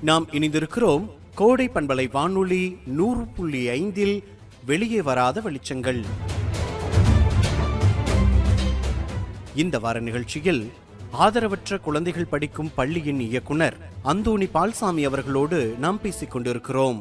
நாம் இணைந்திருக்கிறோம் கோடை பண்பலை வானொலி நூறு புள்ளி ஐந்தில் வெளியே வராத வெளிச்சங்கள் இந்த வார நிகழ்ச்சியில் ஆதரவற்ற குழந்தைகள் படிக்கும் பள்ளியின் இயக்குனர் அந்தோணி பால்சாமி அவர்களோடு நாம் பேசிக் கொண்டிருக்கிறோம்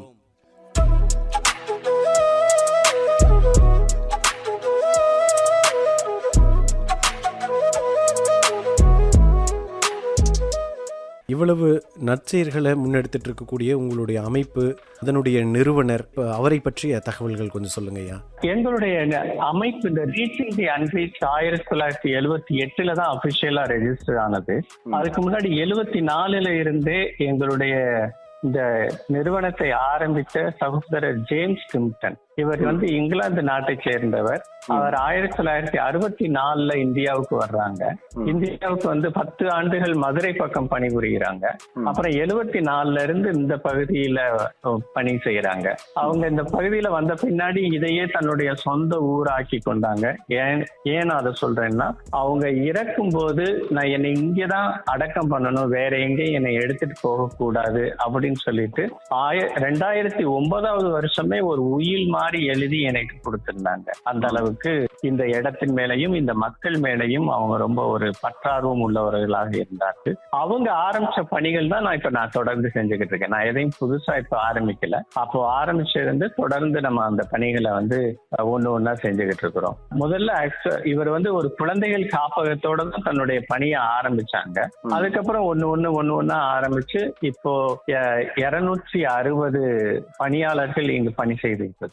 இவ்வளவு நற்செயல்களை முன்னெடுத்துட்டு இருக்கக்கூடிய உங்களுடைய அமைப்பு அதனுடைய நிறுவனர் இப்ப அவரை பற்றிய தகவல்கள் கொஞ்சம் சொல்லுங்க ஐயா எங்களுடைய இந்த அமைப்பு இந்த ரீச்சிங் தி அன்ரீச் ஆயிரத்தி தொள்ளாயிரத்தி எழுவத்தி எட்டுல தான் அபிஷியலா ரெஜிஸ்டர் ஆனது அதுக்கு முன்னாடி எழுவத்தி நாலுல இருந்தே எங்களுடைய இந்த நிறுவனத்தை ஆரம்பித்த சகோதரர் ஜேம்ஸ் கிம்டன் இவர் வந்து இங்கிலாந்து நாட்டை சேர்ந்தவர் அவர் ஆயிரத்தி தொள்ளாயிரத்தி அறுபத்தி நாலுல இந்தியாவுக்கு வர்றாங்க இந்தியாவுக்கு வந்து பத்து ஆண்டுகள் மதுரை பக்கம் பணிபுரிகிறாங்க அப்புறம் எழுவத்தி நாலுல இருந்து இந்த பகுதியில அஹ், பணி செய்யறாங்க அவங்க இந்த பகுதியில வந்த பின்னாடி இதையே தன்னுடைய சொந்த ஊராக்கி கொண்டாங்க ஏன் ஏன் நான் அதை சொல்றேன்னா அவங்க இறக்கும் போது நான் என்னை இங்கதான் அடக்கம் பண்ணணும் வேற எங்கேயும் என்னை எடுத்துட்டு போக கூடாது அப்படின்னு சொல்லிட்டு ஆய ரெண்டாயிரத்தி ஒன்பதாவது வருஷமே ஒரு உயில் மாதிரி எழுதி எனக்கு கொடுத்திருந்தாங்க அந்த அளவுக்கு இந்த இடத்தின் மேலையும் இந்த மக்கள் மேலையும் அவங்க ரொம்ப ஒரு பற்றார்வம் உள்ளவர்களாக இருந்தார்கள் அவங்க ஆரம்பிச்ச பணிகள் தான் நான் இப்ப நான் தொடர்ந்து செஞ்சுக்கிட்டு இருக்கேன் நான் எதையும் புதுசா இப்ப ஆரம்பிக்கல அப்போ ஆரம்பிச்சிருந்து தொடர்ந்து நம்ம அந்த பணிகளை வந்து அஹ், ஒண்ணு ஒண்ணா செஞ்சுக்கிட்டு இருக்கிறோம் முதல்ல actu- இவர் வந்து ஒரு குழந்தைகள் காப்பகத்தோட தான் தன்னுடைய பணியை ஆரம்பிச்சாங்க அதுக்கப்புறம் ஒண்ணு ஒண்ணு ஒண்ணு ஒண்ணா ஆரம்பிச்சு இப்போ இருநூற்றி அறுபது பணியாளர்கள் இங்கு பணி செய்து